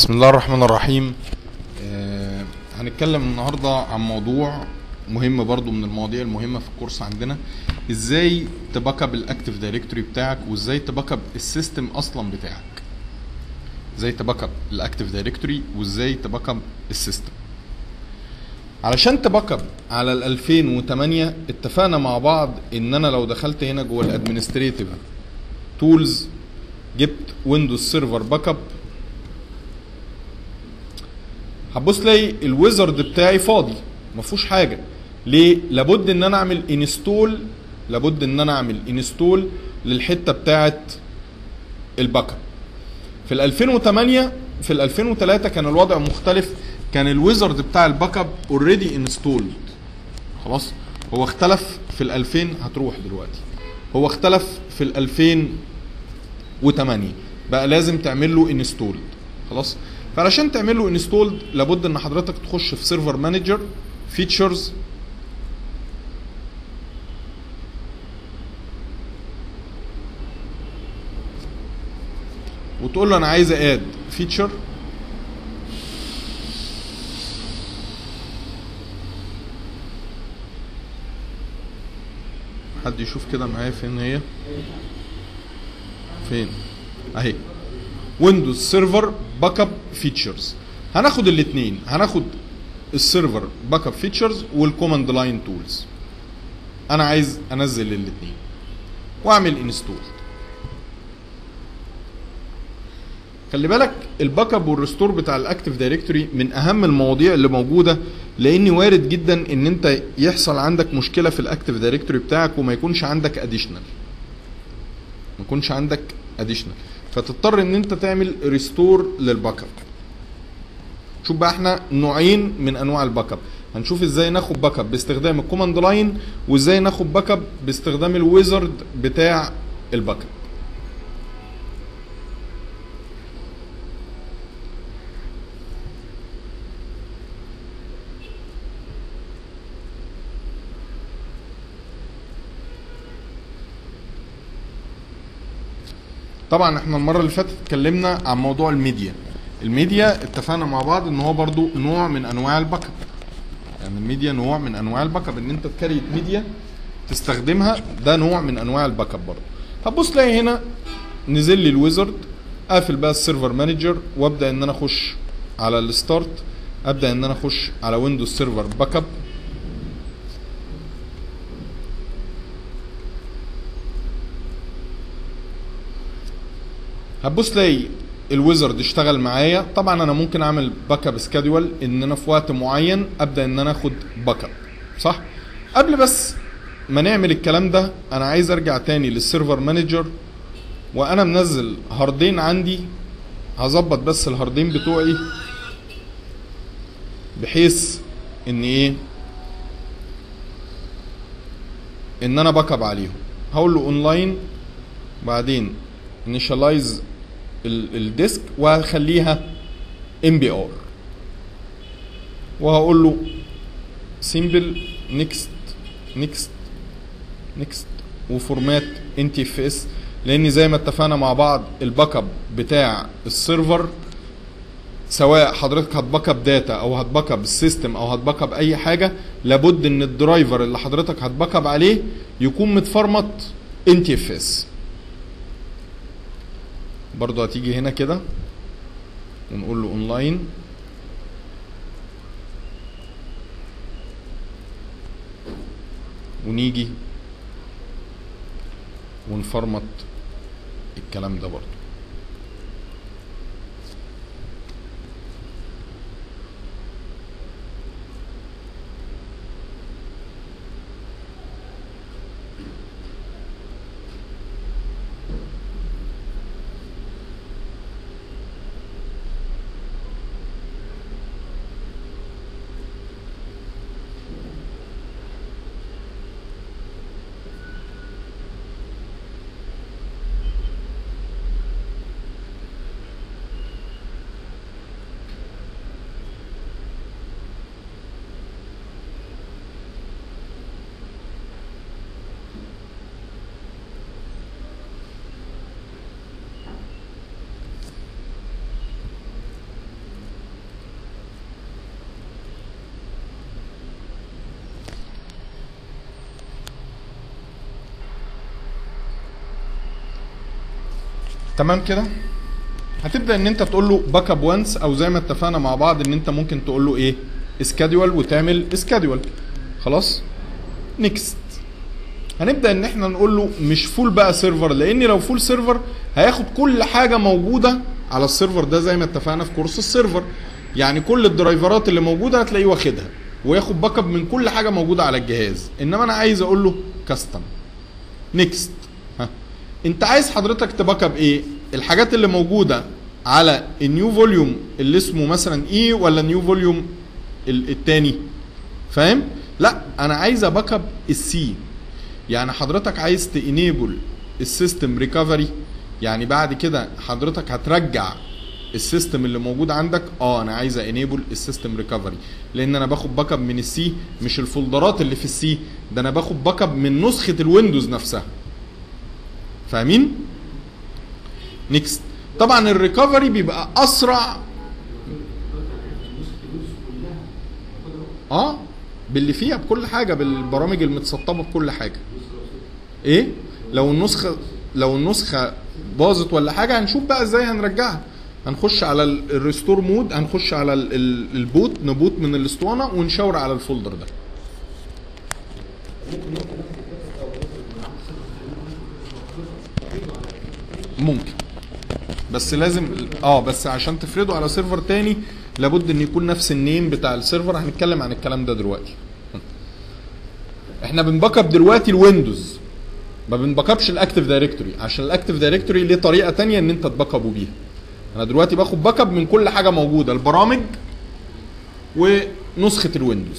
بسم الله الرحمن الرحيم آه هنتكلم النهارده عن موضوع مهم برضو من المواضيع المهمه في الكورس عندنا ازاي تباك اب الاكتيف دايركتوري بتاعك وازاي تباك اب السيستم اصلا بتاعك ازاي تباك اب الاكتيف دايركتوري وازاي تباك اب السيستم علشان تباك اب على ال 2008 اتفقنا مع بعض ان انا لو دخلت هنا جوه الادمنستريتيف تولز جبت ويندوز سيرفر باك اب هتبص تلاقي الويزرد بتاعي فاضي ما فيهوش حاجه ليه لابد ان انا اعمل انستول لابد ان انا اعمل انستول للحته بتاعه الباك اب في ال 2008 في ال 2003 كان الوضع مختلف كان الويزرد بتاع الباك اب اوريدي انستولد خلاص هو اختلف في ال 2000 هتروح دلوقتي هو اختلف في ال 2008 بقى لازم تعمل له انستول خلاص فعلشان تعمل له انستولد لابد ان حضرتك تخش في سيرفر مانجر فيتشرز وتقول له انا عايز اد فيتشر حد يشوف كده معايا فين هي فين اهي ويندوز سيرفر باك اب فيتشرز هناخد الاثنين هناخد السيرفر باك اب فيتشرز والكوماند لاين تولز انا عايز انزل الاثنين واعمل انستول خلي بالك الباك اب والريستور بتاع الاكتيف دايركتوري من اهم المواضيع اللي موجوده لان وارد جدا ان انت يحصل عندك مشكله في الاكتيف دايركتوري بتاعك وما يكونش عندك اديشنال ما يكونش عندك اديشنال فتضطر ان انت تعمل ريستور للباك اب شوف بقى احنا نوعين من انواع الباك اب هنشوف ازاي ناخد باك اب باستخدام الكوماند لاين وازاي ناخد باك اب باستخدام الويزرد بتاع الباك اب طبعا احنا المره اللي فاتت اتكلمنا عن موضوع الميديا الميديا اتفقنا مع بعض ان هو برضو نوع من انواع الباك اب يعني الميديا نوع من انواع الباك اب ان انت تكريت ميديا تستخدمها ده نوع من انواع الباك اب برضو هتبص تلاقي هنا نزل لي الويزرد اقفل بقى السيرفر مانجر وابدا ان انا اخش على الستارت ابدا ان انا اخش على ويندوز سيرفر باك اب هتبص تلاقي الويزرد اشتغل معايا طبعا انا ممكن اعمل باك اب سكادول ان انا في وقت معين ابدا ان انا اخد باك اب صح قبل بس ما نعمل الكلام ده انا عايز ارجع تاني للسيرفر مانجر وانا منزل هاردين عندي هظبط بس الهاردين بتوعي بحيث ان ايه ان انا باك اب عليهم هقول له اونلاين بعدين initialize الديسك وهخليها ام بي ار وهقول له سيمبل نيكست نيكست نيكست وفورمات ان تي اف اس لان زي ما اتفقنا مع بعض الباك اب بتاع السيرفر سواء حضرتك هتباك اب داتا او هتباك اب السيستم او هتباك اب اي حاجه لابد ان الدرايفر اللي حضرتك هتباك اب عليه يكون متفرمط ان تي اف اس برضو هتيجي هنا كده ونقول له اونلاين ونيجي ونفرمط الكلام ده برضو تمام كده هتبدا ان انت تقول له باك اب وانس او زي ما اتفقنا مع بعض ان انت ممكن تقول له ايه اسكادول وتعمل اسكادول خلاص نيكست هنبدا ان احنا نقول له مش فول بقى سيرفر لان لو فول سيرفر هياخد كل حاجه موجوده على السيرفر ده زي ما اتفقنا في كورس السيرفر يعني كل الدرايفرات اللي موجوده هتلاقيه واخدها وياخد باك اب من كل حاجه موجوده على الجهاز انما انا عايز اقول له كاستم نيكست ها انت عايز حضرتك تباك اب ايه الحاجات اللي موجوده على النيو فوليوم اللي اسمه مثلا اي ولا نيو فوليوم التاني فاهم لا انا عايز اباك اب السي يعني حضرتك عايز تانيبل السيستم ريكفري يعني بعد كده حضرتك هترجع السيستم اللي موجود عندك اه انا عايز انيبل السيستم ريكفري لان انا باخد باك اب من السي مش الفولدرات اللي في السي ده انا باخد باك اب من نسخه الويندوز نفسها فاهمين نيكست طبعا الريكفري بيبقى اسرع اه باللي فيها بكل حاجه بالبرامج المتسطبه بكل حاجه ايه لو النسخه لو النسخه باظت ولا حاجه هنشوف بقى ازاي هنرجعها هنخش على الريستور مود هنخش على ال- ال- البوت نبوت من الاسطوانه ونشاور على الفولدر ده ممكن بس لازم اه بس عشان تفرده على سيرفر تاني لابد ان يكون نفس النيم بتاع السيرفر هنتكلم عن الكلام ده دلوقتي احنا بنباك اب دلوقتي الويندوز ما بنباك الاكتيف دايركتوري عشان الاكتيف دايركتوري ليه طريقه تانية ان انت تباك ابه بيها انا دلوقتي باخد باك اب من كل حاجه موجوده البرامج ونسخه الويندوز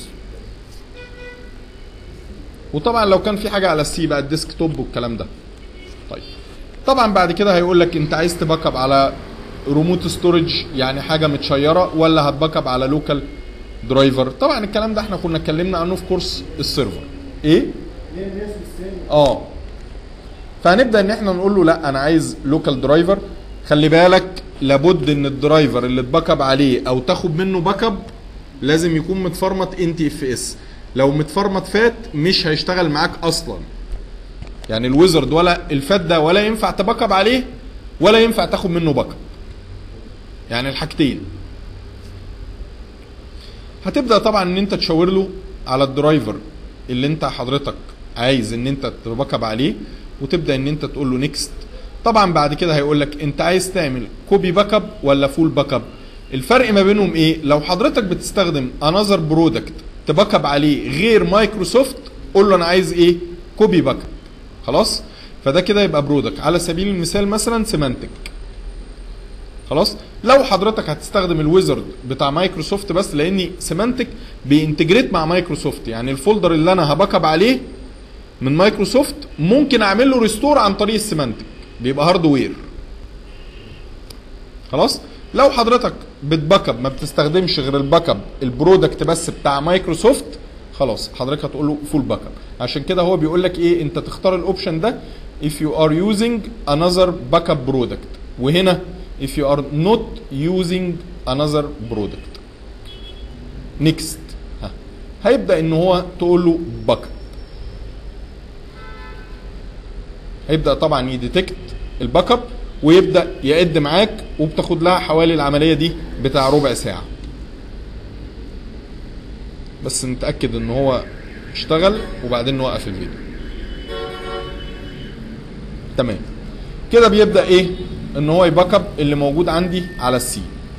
وطبعا لو كان في حاجه على السي بقى الديسك توب والكلام ده طيب طبعا بعد كده هيقول لك انت عايز تباك اب على ريموت ستورج يعني حاجه متشيره ولا هتباك اب على لوكال درايفر طبعا الكلام ده احنا كنا اتكلمنا عنه في كورس السيرفر ايه اه فهنبدا ان احنا نقول له لا انا عايز لوكال درايفر خلي بالك لابد ان الدرايفر اللي تباك اب عليه او تاخد منه باك اب لازم يكون متفرمت ان تي اف اس لو متفرمت فات مش هيشتغل معاك اصلا يعني الويزرد ولا الفات ده ولا ينفع تباك اب عليه ولا ينفع تاخد منه باك اب يعني الحاجتين هتبدا طبعا ان انت تشاور له على الدرايفر اللي انت حضرتك عايز ان انت تباك اب عليه وتبدا ان انت تقول له نيكست طبعا بعد كده هيقول لك انت عايز تعمل كوبي باك اب ولا فول باك اب الفرق ما بينهم ايه لو حضرتك بتستخدم انذر برودكت تباك اب عليه غير مايكروسوفت قول له انا عايز ايه كوبي باك اب خلاص فده كده يبقى برودكت على سبيل المثال مثلا سيمانتك خلاص لو حضرتك هتستخدم الويزرد بتاع مايكروسوفت بس لان سيمانتك بينتجريت مع مايكروسوفت يعني الفولدر اللي انا هباك اب عليه من مايكروسوفت ممكن اعمل له ريستور عن طريق السيمانتك بيبقى هاردوير خلاص لو حضرتك بتباك اب ما بتستخدمش غير الباك اب البرودكت بس بتاع مايكروسوفت خلاص حضرتك هتقول له فول باك اب عشان كده هو بيقول لك ايه انت تختار الاوبشن ده if you are using another backup product وهنا if you are not using another product next ها. هيبدا ان هو تقول له باك اب هيبدا طبعا يديتكت الباك اب ويبدا يعد معاك وبتاخد لها حوالي العمليه دي بتاع ربع ساعه بس نتاكد ان هو اشتغل وبعدين نوقف الفيديو تمام كده بيبدا ايه ان هو يباك اب اللي موجود عندي على السي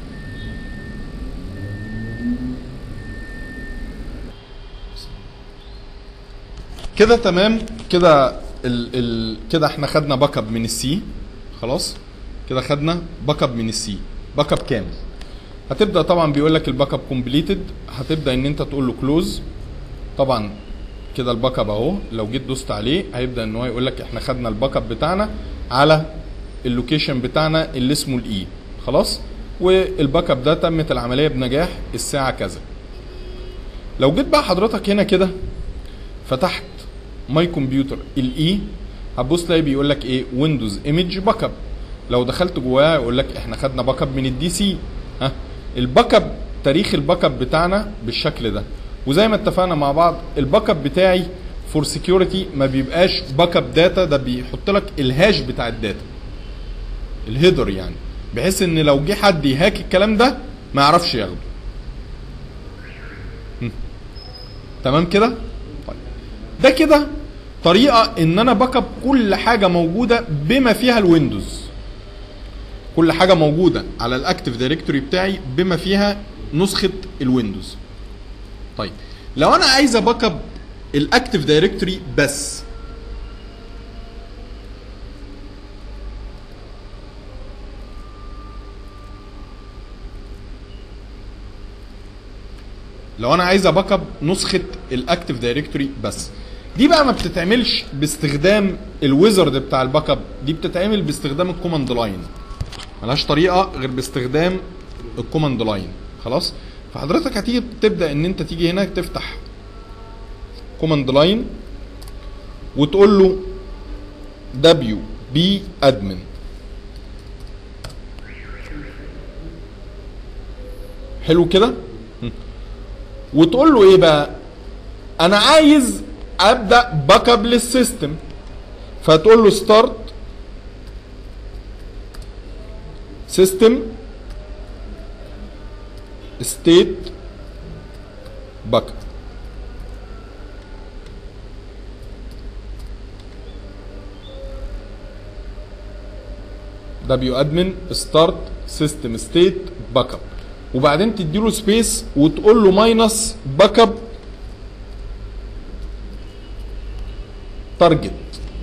كده تمام كده ال ال كده احنا خدنا باك اب من السي خلاص كده خدنا باك اب من السي باك اب كامل هتبدا طبعا بيقول لك الباك اب كومبليتد هتبدا ان انت تقول له كلوز طبعا كده الباك اب اهو لو جيت دوست عليه هيبدا ان هو يقول لك احنا خدنا الباك اب بتاعنا على اللوكيشن بتاعنا اللي اسمه الاي خلاص والباك اب ده تمت العمليه بنجاح الساعه كذا لو جيت بقى حضرتك هنا كده فتحت ماي كمبيوتر الاي هتبص تلاقي بيقول لك ايه ويندوز ايمج باك اب لو دخلت جواها يقول لك احنا خدنا باك اب من الدي سي ها الباك اب تاريخ الباك اب بتاعنا بالشكل ده وزي ما اتفقنا مع بعض الباك اب بتاعي فور سكيورتي ما بيبقاش باك اب داتا ده بيحط لك الهاش بتاع الداتا الهيدر يعني بحيث ان لو جه حد يهاك الكلام ده ما يعرفش ياخده هم. تمام كده طيب ده كده طريقه ان انا باك اب كل حاجه موجوده بما فيها الويندوز كل حاجه موجوده على الاكتيف دايركتوري بتاعي بما فيها نسخه الويندوز طيب لو انا عايز باك اب الاكتيف دايركتوري بس لو انا عايز باك اب نسخه الاكتيف دايركتوري بس دي بقى ما بتتعملش باستخدام الويزرد بتاع الباك اب دي بتتعمل باستخدام الكوماند لاين ملهاش طريقه غير باستخدام الكوماند لاين خلاص فحضرتك هتيجي تبدا ان انت تيجي هنا تفتح كوماند لاين وتقول له دبليو بي ادمن حلو كده وتقول له ايه بقى انا عايز ابدا باك اب للسيستم فتقول له ستارت سيستم ستيت باك اب دبليو ادمن ستارت سيستم ستيت باك اب وبعدين تديله سبيس وتقول له ماينس باك اب تارجت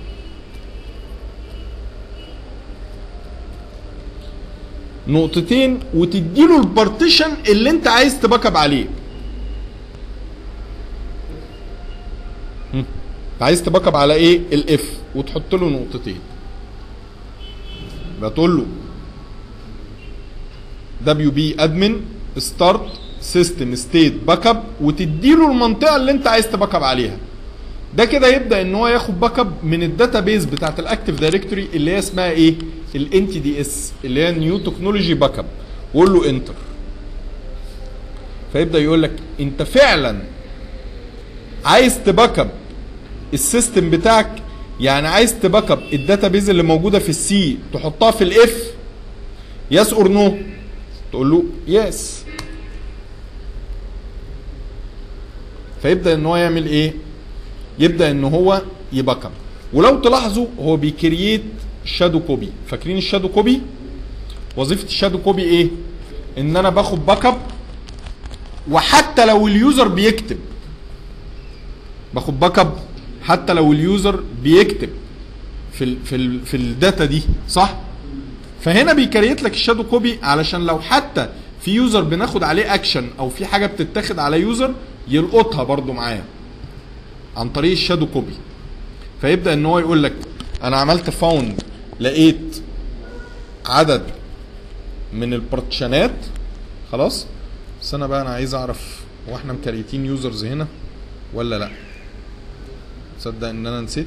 نقطتين وتديله البارتيشن اللي انت عايز تباك اب عليه هم. عايز تباك اب على ايه الاف وتحط له نقطتين يبقى تقول له دبليو بي ادمن ستارت سيستم ستيت باك اب وتديله المنطقه اللي انت عايز تباك اب عليها ده كده يبدا ان هو ياخد باك اب من الداتا بيز بتاعت الاكتيف دايركتوري اللي هي اسمها ايه الان تي دي اس اللي هي نيو تكنولوجي باك اب وقول له انتر فيبدا يقول لك انت فعلا عايز تباك اب السيستم بتاعك يعني عايز تباك اب الداتا بيز اللي موجوده في السي تحطها في الاف يس اور نو تقول له يس فيبدا ان هو يعمل ايه يبدا ان هو يباك اب ولو تلاحظوا هو بيكرييت شادو كوبي فاكرين الشادو كوبي وظيفه الشادو كوبي ايه ان انا باخد باك اب وحتى لو اليوزر بيكتب باخد باك اب حتى لو اليوزر بيكتب في ال في ال في الداتا دي صح فهنا بيكريت لك الشادو كوبي علشان لو حتى في يوزر بناخد عليه اكشن او في حاجه بتتاخد على يوزر يلقطها برضو معاه عن طريق الشادو كوبي فيبدا ان هو يقول لك انا عملت فاوند لقيت عدد من البارتيشنات خلاص بس انا بقى انا عايز اعرف هو احنا مكريتين يوزرز هنا ولا لا تصدق ان انا نسيت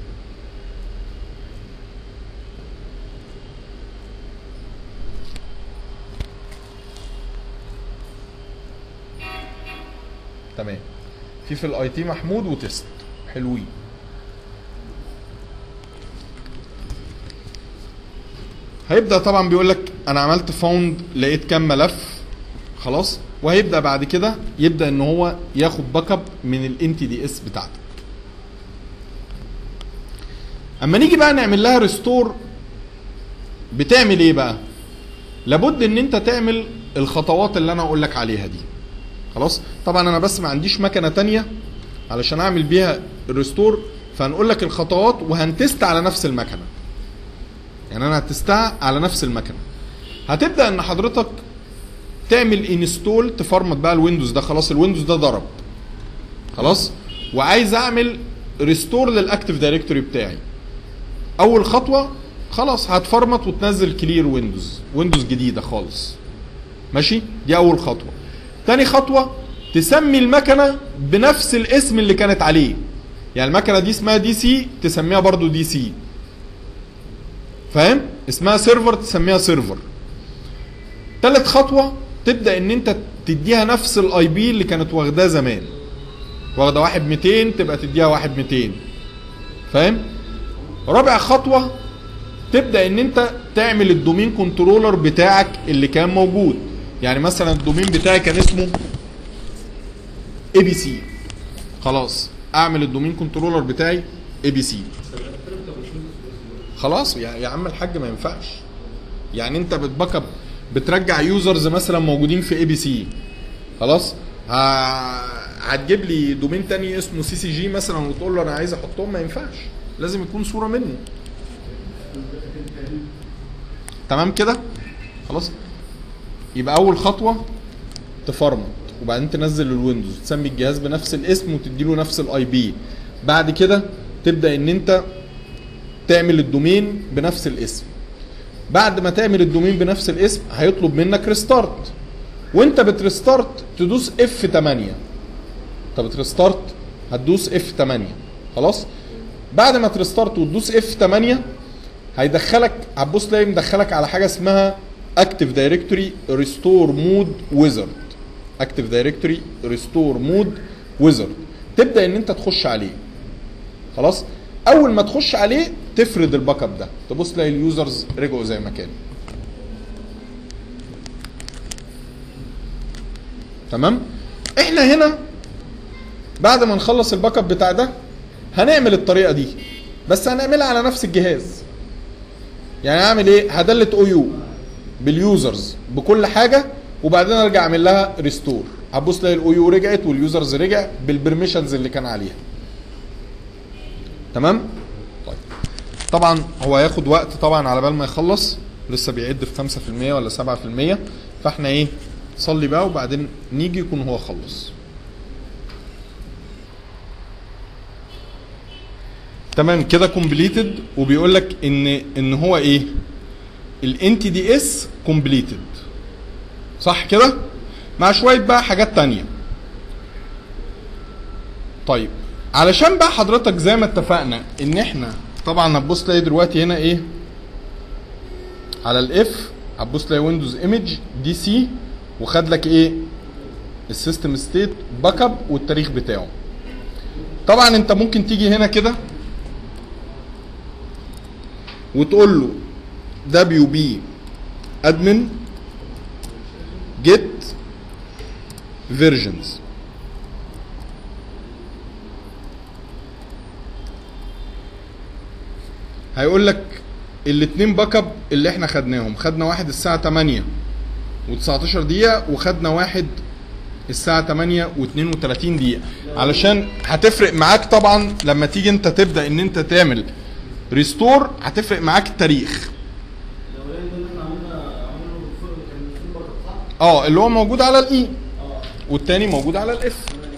تمام في في الاي تي محمود وتست حلوين هيبدا طبعا بيقول لك انا عملت فاوند لقيت كام ملف خلاص وهيبدا بعد كده يبدا ان هو ياخد باك اب من الان تي دي اس بتاعتك اما نيجي بقى نعمل لها ريستور بتعمل ايه بقى لابد ان انت تعمل الخطوات اللي انا اقول لك عليها دي خلاص طبعا انا بس ما عنديش مكنه تانية علشان اعمل بيها الريستور فهنقول لك الخطوات وهنتست على نفس المكنه يعني انا هتستها على نفس المكنه هتبدا ان حضرتك تعمل انستول تفرمت بقى الويندوز ده خلاص الويندوز ده ضرب خلاص وعايز اعمل ريستور للاكتيف دايركتوري بتاعي اول خطوه خلاص هتفرمت وتنزل كلير ويندوز ويندوز جديده خالص ماشي دي اول خطوه تاني خطوه تسمي المكنه بنفس الاسم اللي كانت عليه يعني المكنه دي اسمها دي سي تسميها برضو دي سي فاهم اسمها سيرفر تسميها سيرفر تالت خطوه تبدا ان انت تديها نفس الاي بي اللي كانت واخداه زمان واخده واحد 200 تبقى تديها واحد 200 فاهم رابع خطوه تبدا ان انت تعمل الدومين كنترولر بتاعك اللي كان موجود يعني مثلا الدومين بتاعي كان اسمه اي بي سي خلاص اعمل الدومين كنترولر بتاعي اي بي سي خلاص يا, يا عم الحاج ما ينفعش يعني انت بتباك اب بترجع يوزرز مثلا موجودين في اي بي سي خلاص ه- هتجيب لي دومين تاني اسمه سي سي جي مثلا وتقول له انا عايز احطهم ما ينفعش لازم يكون صوره منه تمام كده خلاص يبقى اول خطوه تفرمت وبعدين تنزل الويندوز تسمي الجهاز بنفس الاسم وتديله نفس الاي بي بعد كده تبدا ان انت تعمل الدومين بنفس الاسم بعد ما تعمل الدومين بنفس الاسم هيطلب منك ريستارت وانت بتريستارت تدوس اف 8 انت بتريستارت هتدوس اف 8 خلاص بعد ما تريستارت وتدوس اف 8 هيدخلك هتبص تلاقي مدخلك على حاجه اسمها اكتف دايركتوري ريستور مود ويزرد اكتف دايركتوري ريستور مود ويزرد تبدا ان انت تخش عليه خلاص اول ما تخش عليه تفرد الباك اب ده تبص تلاقي اليوزرز رجعوا زي ما كانوا تمام احنا هنا بعد ما نخلص الباك اب بتاع ده هنعمل الطريقه دي بس هنعملها على نفس الجهاز يعني هعمل ايه هدلت او يو باليوزرز بكل حاجه وبعدين ارجع اعمل لها ريستور هتبص تلاقي الاو يو رجعت واليوزرز رجع بالبرميشنز اللي كان عليها تمام طيب طبعا هو هياخد وقت طبعا على بال ما يخلص لسه بيعد في 5% ولا 7% فاحنا ايه صلي بقى وبعدين نيجي يكون هو خلص تمام كده كومبليتد وبيقول لك ان ان هو ايه الان تي دي اس كومبليتد صح كده مع شويه بقى حاجات تانية طيب علشان بقى حضرتك زي ما اتفقنا ان احنا طبعا هتبص تلاقي دلوقتي هنا ايه على الاف هتبص تلاقي ويندوز ايمج دي سي وخد لك ايه السيستم ستيت باك اب والتاريخ بتاعه طبعا انت ممكن تيجي هنا كده وتقول له دبليو بي ادمن جيت فيرجنز هيقول لك الاتنين باك اب اللي احنا خدناهم خدنا واحد الساعه 8 و19 دقيقه وخدنا واحد الساعه 8 و32 دقيقه علشان هتفرق معاك طبعا لما تيجي انت تبدا ان انت تعمل ريستور هتفرق معاك التاريخ الاولاني ده اللي احنا عملنا عملنا الفرق كان في البطل صح؟ اه اللي هو موجود على الاي اه والتاني موجود على الاف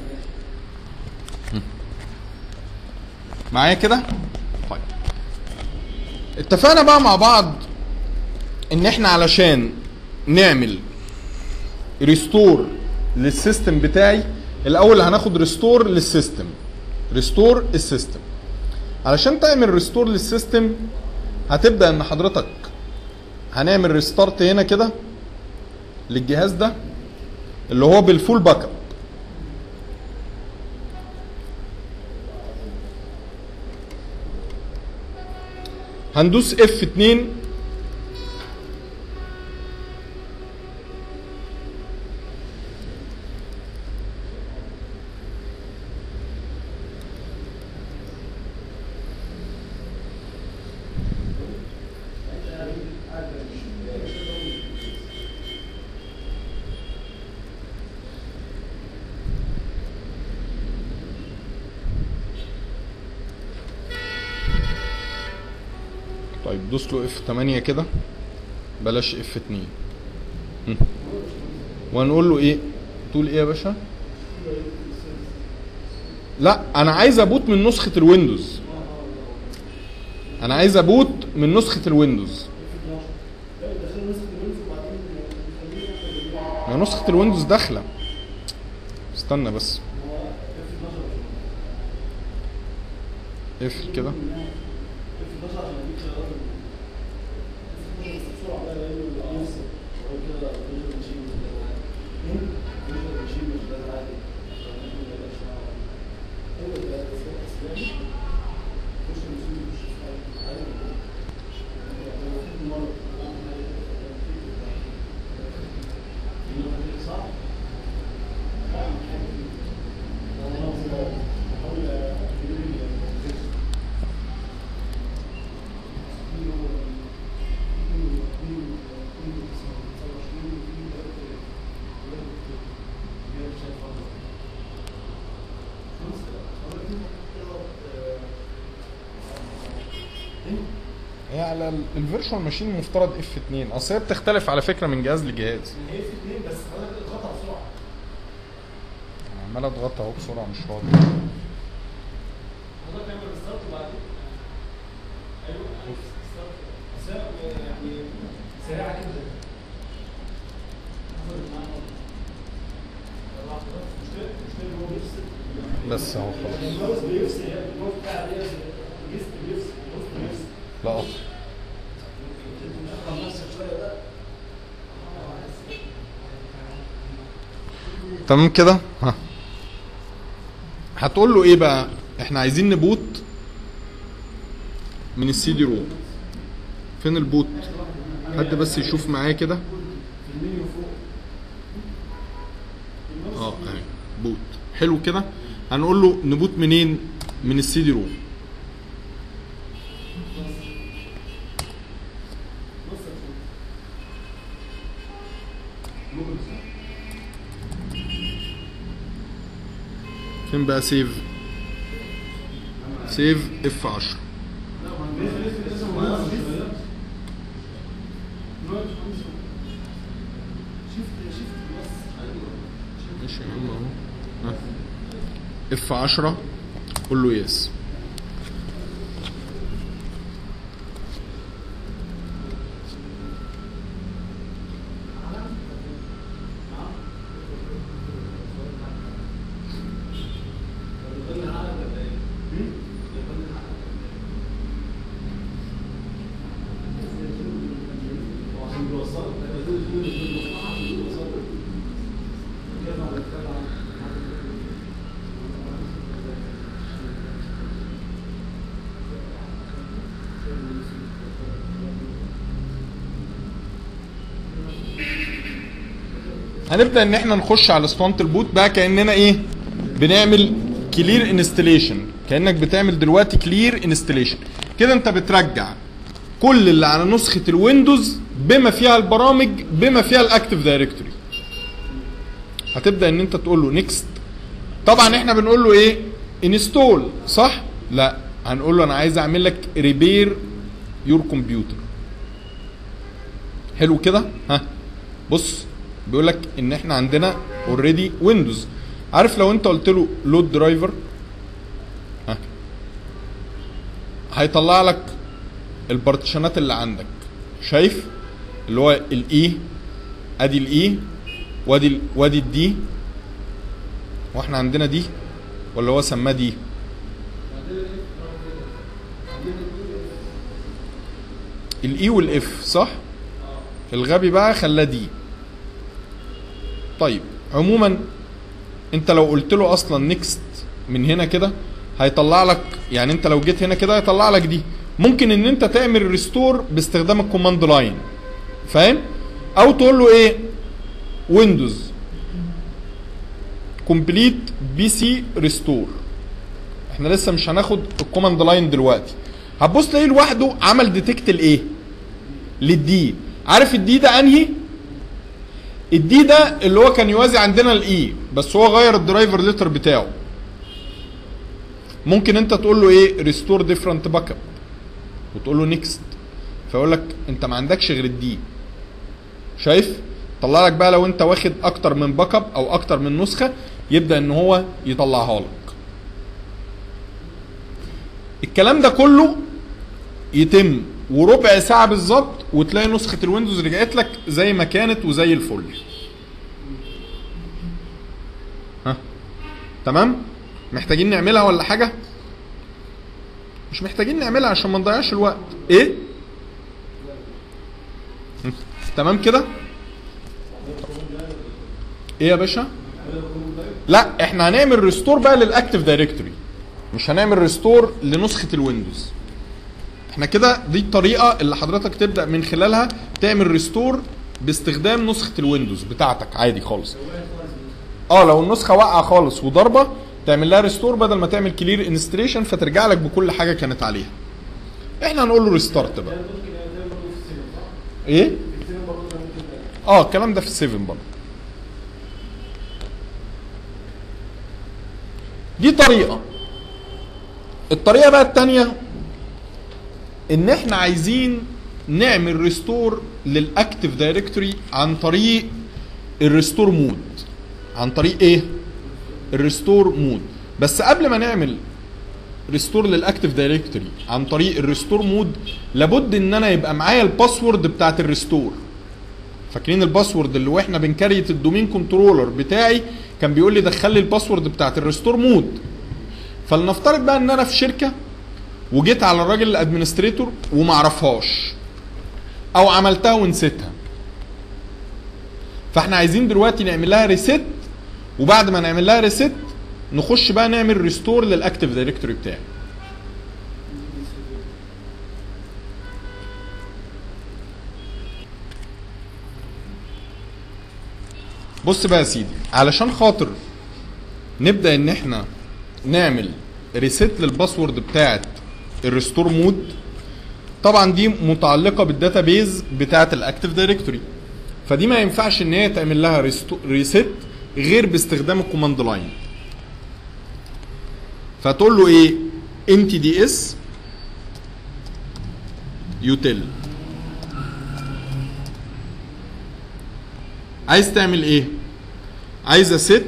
معايا كده طيب اتفقنا بقى مع بعض ان احنا علشان نعمل ريستور للسيستم بتاعي الاول هناخد ريستور للسيستم ريستور السيستم علشان تعمل ريستور للسيستم هتبدا ان حضرتك هنعمل ريستارت هنا كده للجهاز ده اللي هو بالفول باك اب هندوس اف 2 طيب دوس له اف 8 كده بلاش اف 2 هم. وهنقول له ايه تقول ايه يا باشا لا انا عايز ابوت من نسخه الويندوز انا عايز ابوت من نسخه الويندوز لا دخلنا نسخة الويندوز وبعدين نخليه ياخد ما نسخه الويندوز داخله استنى بس اف 11 اقفل كده اف 11 عشان يجيب خيارات اف 11 بس بسرعة بقى لانه يفصل وهو كده فيجوال ماشين مش ده العادي فيجوال ماشين مش ده العادي عشان ممكن ما يبقاش معاه ايوه ده اسلامي خش المسؤول يخش في حاجة عادي هي على الفيرشوال ماشين المفترض اف 2 اصل هي بتختلف على فكره من جهاز لجهاز هي في اثنين بس حضرتك الخطا بسرعه عمال اضغط اهو بسرعه مش راضي حضرتك تعمل ريستارت وبعدين ايوه ريستارت بس هي يعني سريعه جدا حصلت معانا مرة. مشكلة مشكلة إن هو بيفصل بس اهو خلاص الماوس بيفصل يعني الماوس بتاع الجهاز الجسم بيفصل الماوس بيفصل لا قطع تدخل نفسك شويه بقى تمام كده ها هتقول له ايه بقى احنا عايزين نبوت من السي دي روم فين البوت حد بس يشوف معايا كده في المنيو فوق اه اهي بوت حلو كده هنقول له نبوت منين من السي دي روم فين بقى سيف سيف اف 10 ماشي يا عم اهو اف 10 قول له يس هنبدا ان احنا نخش على اسطوانه البوت بقى كاننا ايه بنعمل كلير انستليشن كانك بتعمل دلوقتي كلير انستليشن كده انت بترجع كل اللي على نسخه الويندوز بما فيها البرامج بما فيها الاكتيف دايركتوري هتبدا ان انت تقول له نيكست طبعا احنا بنقول له ايه انستول صح لا هنقول له انا عايز اعمل لك ريبير يور كمبيوتر حلو كده ها بص بيقول لك ان احنا عندنا اوريدي ويندوز عارف لو انت قلت له لود درايفر ها هيطلع لك البارتيشنات اللي عندك شايف اللي هو الاي ادي الاي وادي ال- وادي الدي واحنا عندنا دي ولا هو سماه دي الاي والاف صح الغبي بقى خلاه دي طيب عموما انت لو قلت له اصلا نيكست من هنا كده هيطلع لك يعني انت لو جيت هنا كده هيطلع لك دي ممكن ان انت تعمل ريستور باستخدام الكوماند لاين فاهم او تقول له ايه ويندوز كومبليت بي سي ريستور احنا لسه مش هناخد الكوماند لاين دلوقتي هتبص تلاقيه لوحده عمل ديتكت الايه للدي عارف الدي ده انهي الدي ده اللي هو كان يوازي عندنا الاي بس هو غير الدرايفر ليتر بتاعه ممكن انت تقول له ايه ريستور ديفرنت باك اب وتقول له نيكست فيقول لك انت ما عندكش غير الدي شايف طلع لك بقى لو انت واخد اكتر من باك اب او اكتر من نسخه يبدا ان هو يطلعها لك الكلام ده كله يتم وربع ساعه بالظبط وتلاقي نسخه الويندوز رجعت لك زي ما كانت وزي الفل ها تمام محتاجين نعملها ولا حاجه مش محتاجين نعملها عشان ما نضيعش الوقت ايه هم. تمام كده ايه يا باشا لا احنا هنعمل ريستور بقى للاكتيف دايركتوري مش هنعمل ريستور لنسخه الويندوز احنا كده دي الطريقه اللي حضرتك تبدا من خلالها تعمل ريستور باستخدام نسخه الويندوز بتاعتك عادي خالص اه لو النسخه واقعه خالص وضربه تعمل لها ريستور بدل ما تعمل كلير انستليشن فترجع لك بكل حاجه كانت عليها احنا هنقول له ريستارت بقى ايه اه الكلام ده في السيفن برضه دي طريقه الطريقه بقى الثانيه ان احنا عايزين نعمل ريستور للاكتيف دايركتوري عن طريق الريستور مود عن طريق ايه الريستور مود بس قبل ما نعمل ريستور للاكتيف دايركتوري عن طريق الريستور مود لابد ان انا يبقى معايا الباسورد بتاعت الريستور فاكرين الباسورد اللي واحنا بنكريت الدومين كنترولر بتاعي كان بيقول لي دخل لي الباسورد بتاعت الريستور مود فلنفترض بقى ان انا في شركه وجيت على الراجل الادمنستريتور وما اعرفهاش او عملتها ونسيتها فاحنا عايزين دلوقتي نعمل لها ريست وبعد ما نعمل لها ريست نخش بقى نعمل ريستور للاكتيف دايركتوري بتاعي بص بقى يا سيدي علشان خاطر نبدا ان احنا نعمل ريست للباسورد بتاعت الريستور مود طبعا دي متعلقه بالداتابيز بتاعت الاكتيف دايركتوري فدي ما ينفعش ان هي تعمل لها ريست غير باستخدام الكوماند لاين فتقول له ايه انت دي اس يوتيل عايز تعمل ايه عايز ست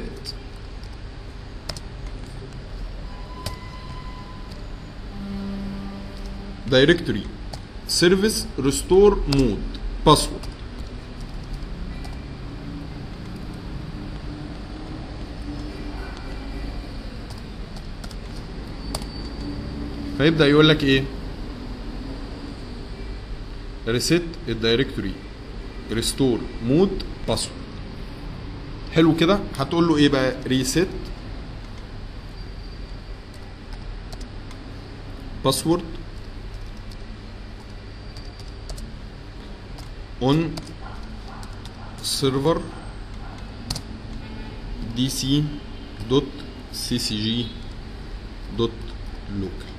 دايركتوري سيرفيس ريستور مود باسورد فيبدا يقول لك ايه ريسيت الدايركتوري ريستور مود باسورد حلو كده هتقول له ايه بقى ريسيت باسورد اون سيرفر دي سي دوت سي سي جي دوت لوكال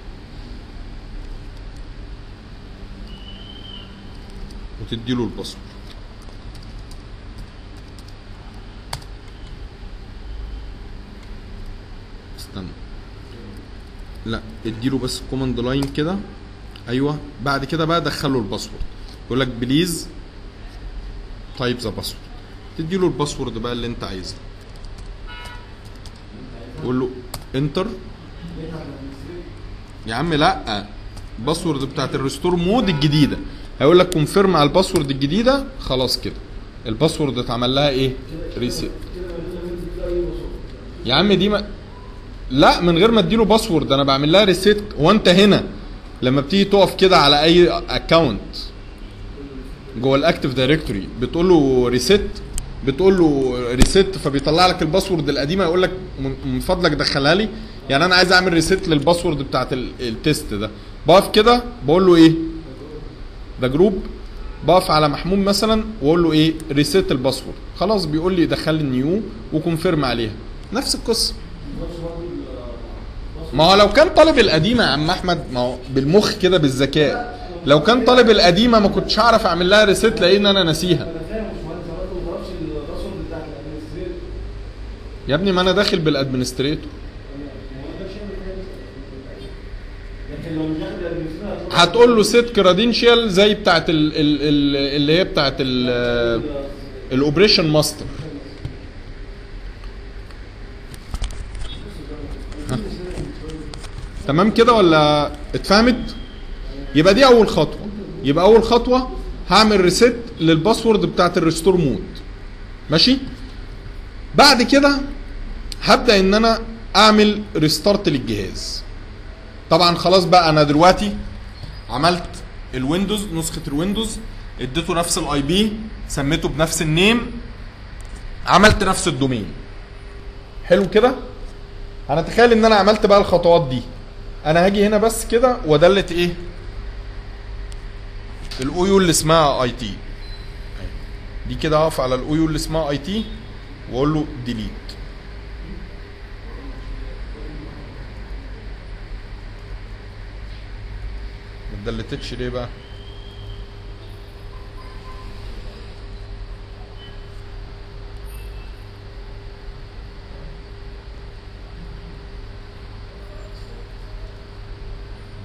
وتديله الباسورد استنى لا اديله بس كوماند لاين كده ايوه بعد كده بقى دخله الباسورد يقول لك بليز تايب ذا باسورد تديله الباسورد بقى اللي انت عايزه قول له انتر يا عم لا الباسورد بتاعت الريستور مود الجديده هيقول لك كونفيرم على الباسورد الجديده خلاص كده الباسورد اتعمل لها ايه ريسيت يا عم دي ما لا من غير ما اديله باسورد انا بعمل لها ريسيت هو انت هنا لما بتيجي تقف كده على اي اكونت جوه الاكتيف دايركتوري بتقول له ريسيت بتقول له ريسيت فبيطلع لك الباسورد القديمه يقول لك من فضلك دخلها لي يعني انا عايز اعمل ريسيت للباسورد بتاعت التيست ده بقف كده بقول له ايه ده جروب بقف على محمود مثلا واقول له ايه ريسيت الباسورد خلاص بيقول لي دخل لي نيو وكونفيرم عليها نفس القصه ما هو لو كان طالب القديمه يا عم احمد ما هو بالمخ كده بالذكاء لو كان طالب القديمه ما كنتش هعرف اعمل لها ريسيت لان انا ناسيها انا فاهم يا باشمهندس انا ما بعرفش الباسورد بتاعت الادمنستريتور يا ابني ما انا داخل بالادمنستريتور ما هو ده شيء لكن لو مش داخل الادمنستريتور هتقول له سيت كرادينشال زي بتاعت ال ال ال اللي هي بتاعت ال الاوبريشن ماستر تمام كده ولا اتفهمت يبقى دي اول خطوه يبقى اول خطوه هعمل ريسيت للباسورد بتاعت الريستور مود ماشي بعد كده هبدا ان انا اعمل ريستارت للجهاز طبعا خلاص بقى انا دلوقتي عملت الويندوز نسخه الويندوز اديته نفس الاي بي سميته بنفس النيم عملت نفس الدومين حلو كده هنتخيل ان انا عملت بقى الخطوات دي انا هاجي هنا بس كده وادلت ايه الاو اللي اسمها اي تي دي كده هقف على الاو اللي اسمها اي تي واقول له ديليت ما اتدلتتش ليه بقى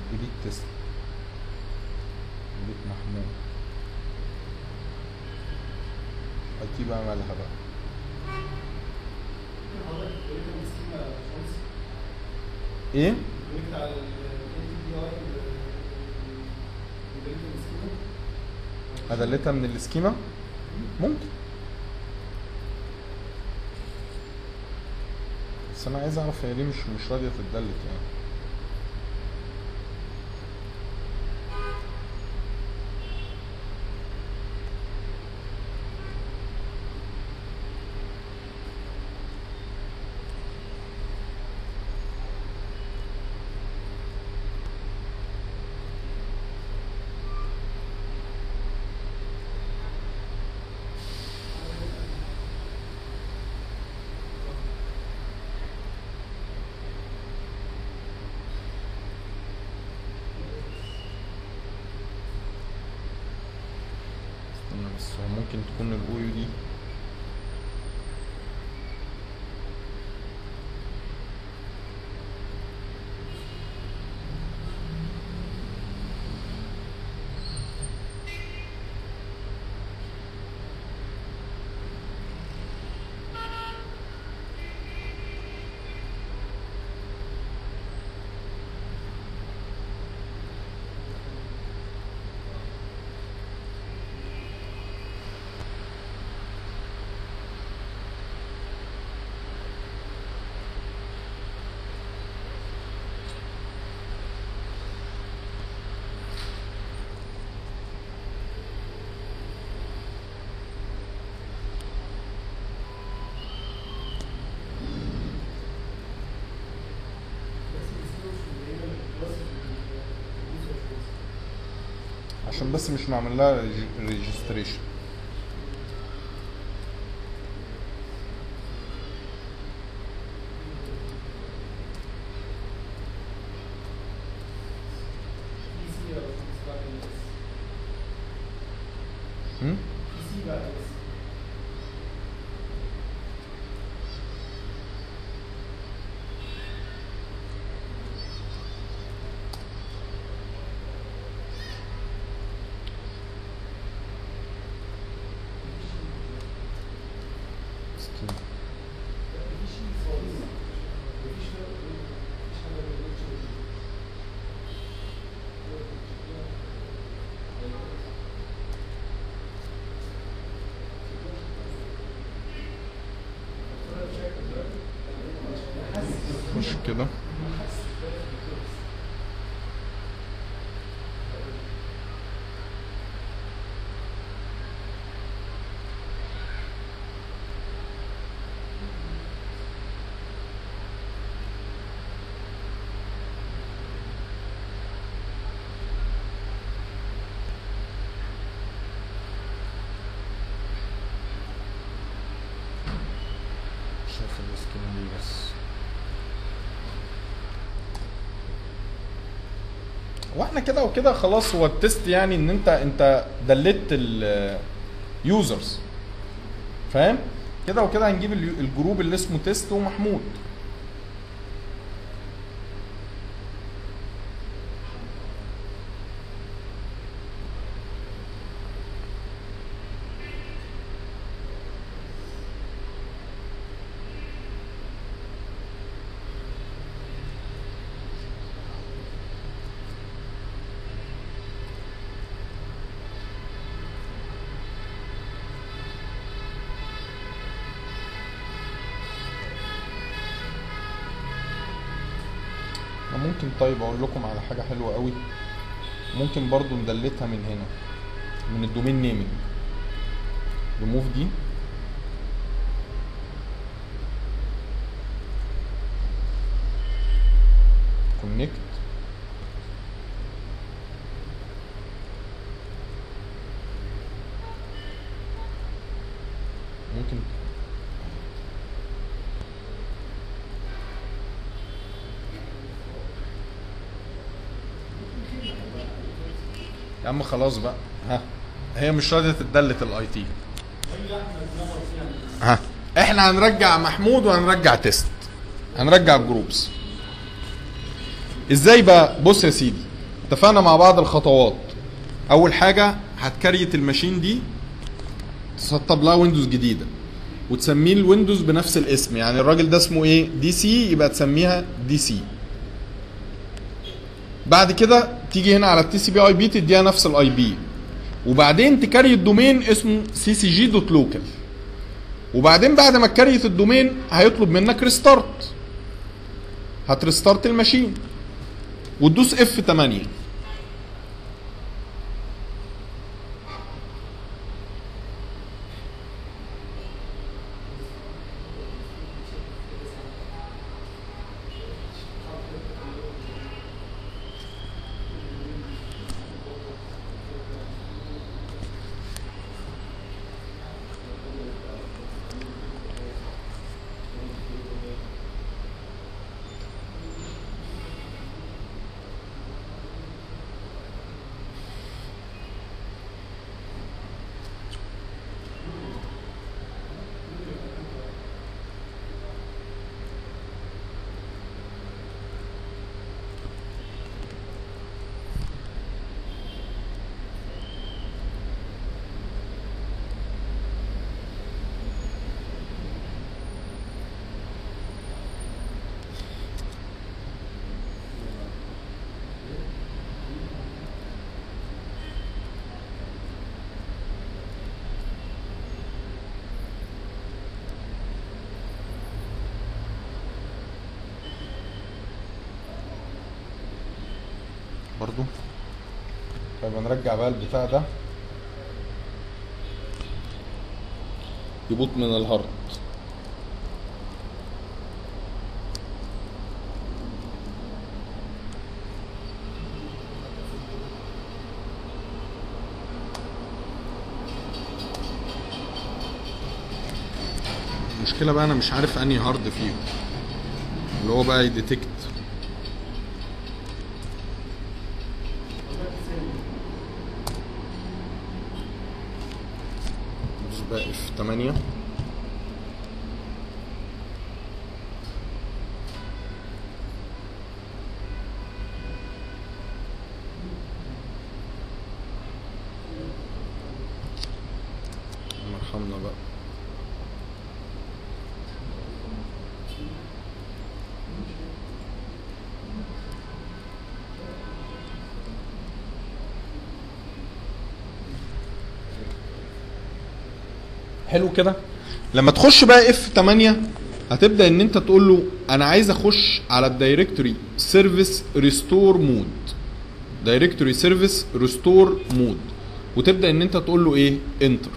ديليت تيست ديليت محمود اي تي بقى مالها بقى حضرتك كلمت السكيما يا باشمهندس ايه كلمت على ال دي اي كلمت السكيما ادلتها من السكيما ممكن بس انا عايز اعرف هي ليه مش مش راضيه تتدلت يعني استنى بس هو ممكن تكون الاويو دي عشان بس مش معمل لها ريجستريشن بي سي يا باشمهندس بعد الناس هم؟ بي سي بعد الناس ستين. مفيش خالص مفيش مفيش حاجه ما بتقولش مش كده شايف السكين دي بس واحنا كده وكده خلاص هو التست يعني ان انت انت دلت اليوزرز فاهم كده وكده هنجيب اليو- الجروب اللي اسمه تيست ومحمود أنا ممكن طيب اقول لكم على حاجه حلوه قوي ممكن برضو ندلتها من هنا من الدومين نيمنج ريموف دي كونكت ممكن يا عم خلاص بقى ها هي مش راضيه تدلت الاي تي ها احنا هنرجع محمود وهنرجع تيست هنرجع الجروبس ازاي بقى بص يا سيدي اتفقنا مع بعض الخطوات اول حاجه هتكريت الماشين دي تسطب لها ويندوز جديده وتسميه الويندوز بنفس الاسم يعني الراجل ده اسمه ايه دي سي يبقى تسميها دي سي بعد كده تيجي هنا على التي سي بي اي بي تديها نفس الاي بي وبعدين تكري الدومين اسمه سي سي جي دوت لوكال وبعدين بعد ما تكريت الدومين هيطلب منك ريستارت هتريستارت الماشين وتدوس اف 8 برضو طيب هنرجع بقى البتاع ده يبوط من الهارد المشكلة بقى انا مش عارف انهي هارد فيهم اللي هو بقى يديتكت ندوس بقى اف 8 الله يرحمنا بقى حلو كده لما تخش بقى اف 8 هتبدا ان انت تقول له انا عايز اخش على الدايركتوري سيرفيس ريستور مود دايركتوري سيرفيس ريستور مود وتبدا ان انت تقول له ايه انتر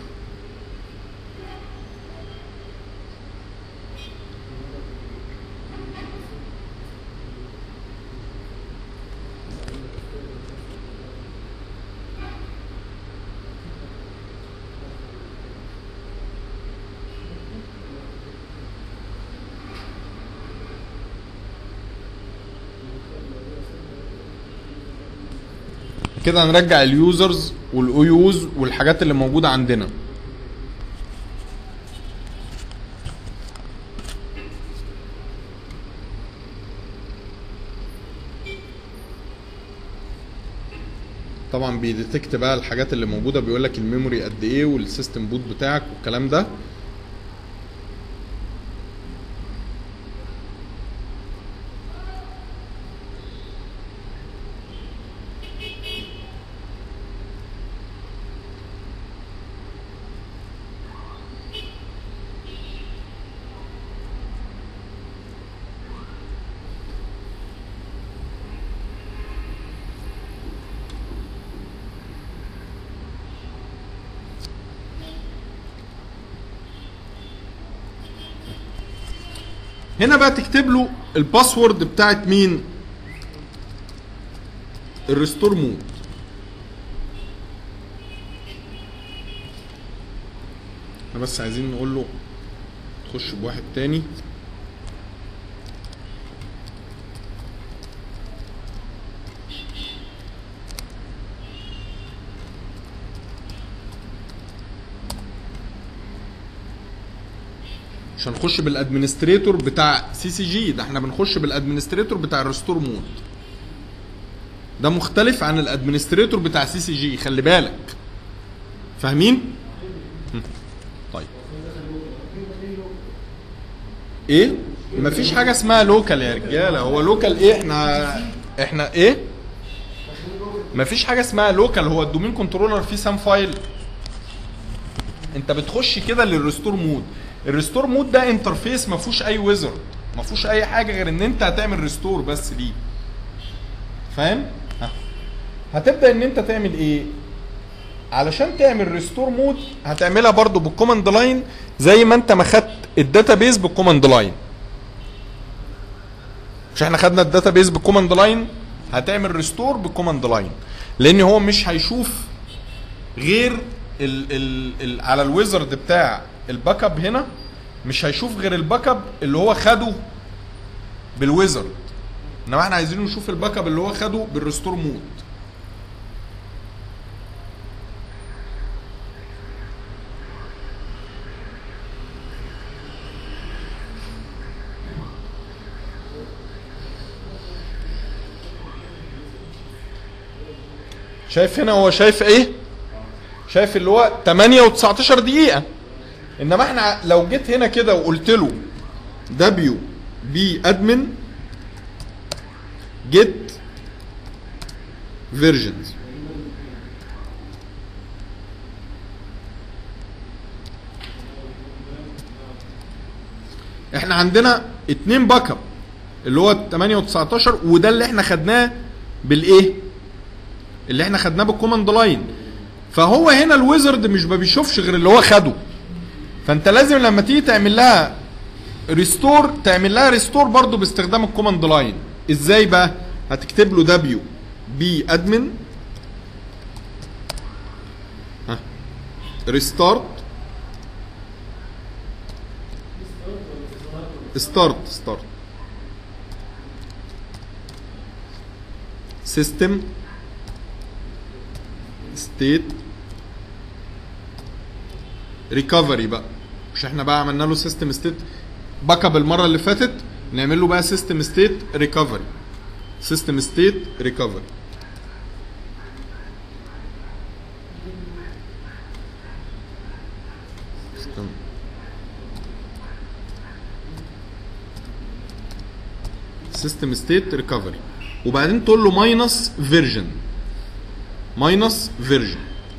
كده هنرجع اليوزرز والاويوز والحاجات اللي موجوده عندنا طبعا بيديتكت بقى الحاجات اللي موجوده بيقول لك الميموري قد ايه والسيستم بوت بتاعك والكلام ده هنا بقى تكتب له الباسورد بتاعت مين الريستور مود احنا بس عايزين نقول له تخش بواحد تاني مش هنخش بالادمنستريتور بتاع سي سي جي ده احنا بنخش بالادمنستريتور بتاع الريستور مود ده مختلف عن الادمنستريتور بتاع سي سي جي خلي بالك فاهمين هم. طيب ايه مفيش حاجه اسمها لوكال يا رجاله هو لوكال ايه احنا احنا ايه مفيش حاجه اسمها لوكال هو الدومين كنترولر فيه سام فايل انت بتخش كده للريستور مود الريستور مود ده انترفيس ما فيهوش اي ويزر ما فيهوش اي حاجه غير ان انت هتعمل ريستور بس ليه فاهم ها. هتبدا ان انت تعمل ايه علشان تعمل ريستور مود هتعملها برضو بالكوماند لاين زي ما انت ما خدت الداتابيز بالكوماند لاين مش احنا خدنا الداتابيز بالكوماند لاين هتعمل ريستور بالكوماند لاين لان هو مش هيشوف غير ال ال ال على الويزرد بتاع الباك اب هنا مش هيشوف غير الباك اب اللي هو خده بالويزرد انما احنا عايزين نشوف الباك اب اللي هو خده بالريستور مود شايف هنا هو شايف ايه شايف اللي هو 8 و19 دقيقة انما احنا لو جيت هنا كده وقلت له دبليو بي ادمن جيت فيرجنز احنا عندنا اتنين باك اب اللي هو 8 و19 وده اللي احنا خدناه بالايه اللي احنا خدناه بالكوماند لاين فهو هنا الويزرد مش ما بيشوفش غير اللي هو خده فانت لازم لما تيجي تعمل لها ريستور تعمل لها ريستور برضو باستخدام الكوماند لاين ازاي بقى هتكتب له دبليو بي ادمن ها ريستارت ستارت ستارت سيستم ستيت ريكفري بقى مش احنا بقى عملنا له سيستم ستيت باك اب المره اللي فاتت نعمل له بقى سيستم ستيت ريكفري سيستم ستيت ريكفري سيستم ستيت ريكفري وبعدين تقول له ماينس فيرجن ماينس فيرجن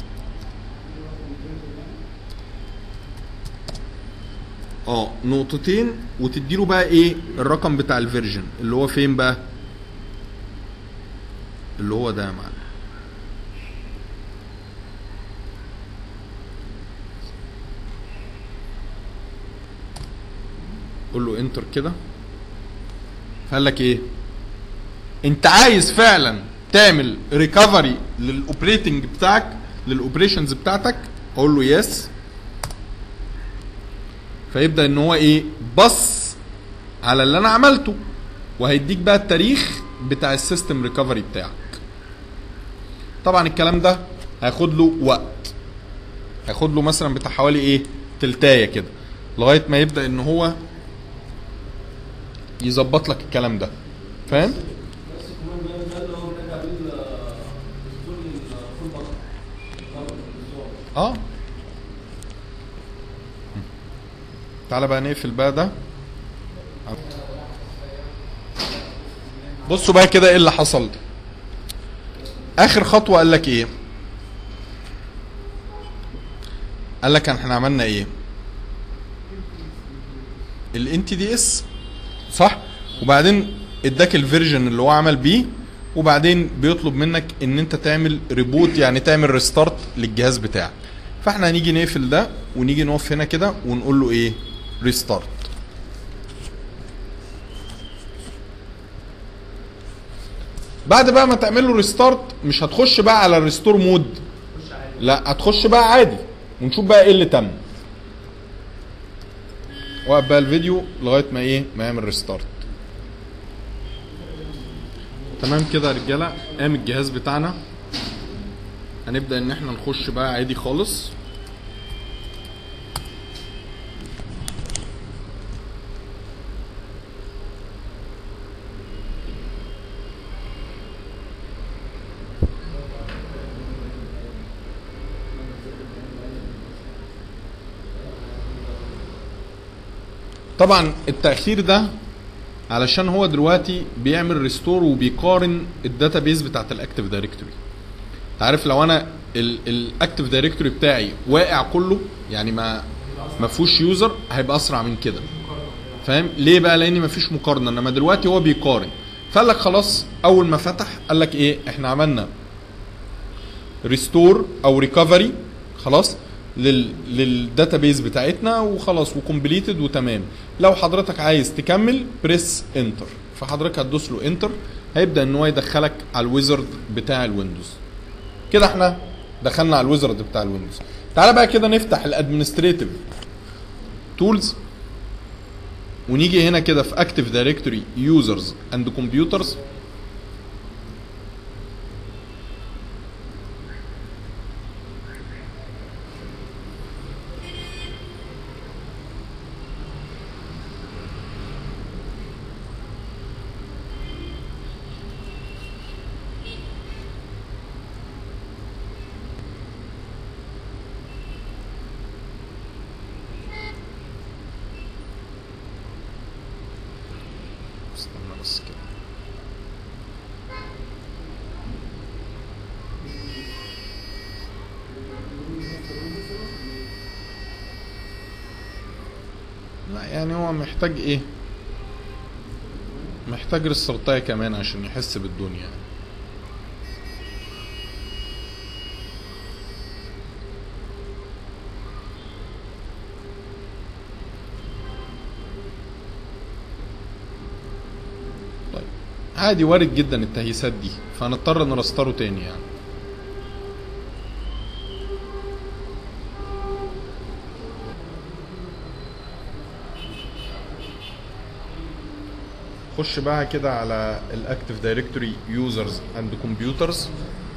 اه نقطتين وتديله بقى ايه الرقم بتاع الفيرجن اللي هو فين بقى اللي هو ده يا معلم قول له انتر كده فقال لك ايه انت عايز فعلا تعمل ريكفري للاوبريتنج بتاعك للاوبريشنز بتاعتك اقول له يس فيبدا ان هو ايه بص على اللي انا عملته وهيديك بقى التاريخ بتاع السيستم ريكفري بتاعك طبعا الكلام ده هياخد له وقت هياخد له مثلا بتاع حوالي ايه تلتايه كده لغايه ما يبدا ان هو يظبط لك الكلام ده فاهم بس كمان ده ده اللي هو بنرجع بيه الدستور للفول بطل اه تعالى بقى نقفل بقى ده بصوا بقى كده ايه اللي حصل اخر خطوه قال لك ايه قال لك احنا عملنا ايه الانتي دي اس صح وبعدين اداك الفيرجن اللي هو عمل بيه وبعدين بيطلب منك ان انت تعمل ريبوت يعني تعمل ريستارت للجهاز بتاعك فاحنا هنيجي نقفل ده ونيجي نقف هنا كده ونقول له ايه ريستارت بعد بقى ما تعمل له ريستارت مش هتخش بقى على الريستور مود لا هتخش بقى عادي ونشوف بقى ايه اللي تم وقف بقى الفيديو لغايه ما ايه ما يعمل ريستارت تمام كده يا رجاله قام الجهاز بتاعنا هنبدا ان احنا نخش بقى عادي خالص طبعا التاخير ده علشان هو دلوقتي بيعمل ريستور وبيقارن الداتابيز بتاعت الاكتيف دايركتوري عارف لو انا الاكتيف دايركتوري بتاعي واقع كله يعني ما ما فيهوش يوزر هيبقى اسرع من كده فاهم ليه بقى لان مفيش مقارنه انما دلوقتي هو بيقارن فقال لك خلاص اول ما فتح قال لك ايه احنا عملنا ريستور او ريكفري خلاص لل للداتابيز بتاعتنا وخلاص وكومبليتد وتمام لو حضرتك عايز تكمل بريس انتر فحضرتك هتدوس له انتر هيبدا ان هو يدخلك على الويزرد بتاع الويندوز كده احنا دخلنا على الويزرد بتاع الويندوز تعالى بقى كده نفتح الادمنستريتيف تولز ونيجي هنا كده في اكتيف دايركتوري يوزرز اند كمبيوترز استنى بس كده لا يعني هو محتاج ايه محتاج ريستارتاية كمان عشان يحس بالدنيا طيب عادي وارد جدا التهيسات دي فهنضطر نرستره تاني يعني خش بقى كده على الاكتيف دايركتوري يوزرز اند كمبيوترز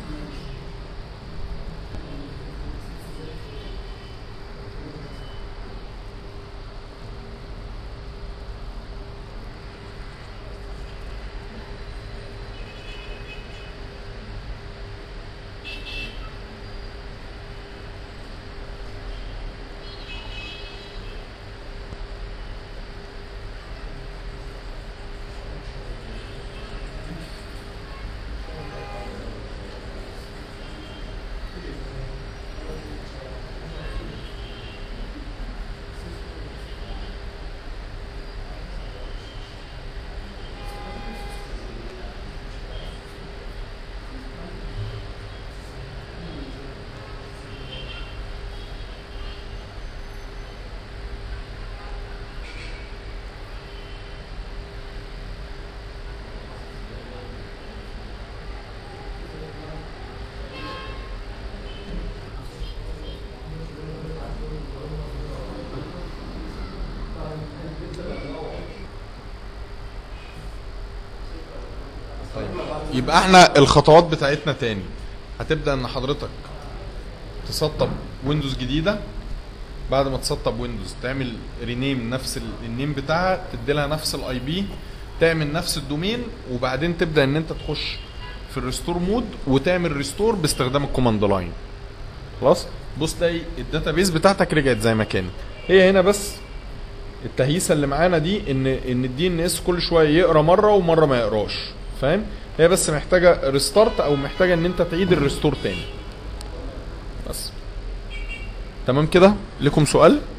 يبقى احنا الخطوات بتاعتنا تاني هتبدا ان حضرتك تسطب ويندوز جديده بعد ما تسطب ويندوز تعمل رينيم نفس ال- النيم بتاعها تدي لها نفس الاي بي تعمل نفس الدومين وبعدين تبدا ان انت تخش في الريستور مود وتعمل ريستور باستخدام الكوماند لاين خلاص بص تلاقي الداتابيز بتاعتك رجعت زي ما كانت هي هنا بس التهيسه اللي معانا دي ان ان الدي ان اس كل شويه يقرا مره ومره ما يقراش فاهم هي بس محتاجه ريستارت او محتاجه ان انت تعيد الريستور تاني بس تمام كده لكم سؤال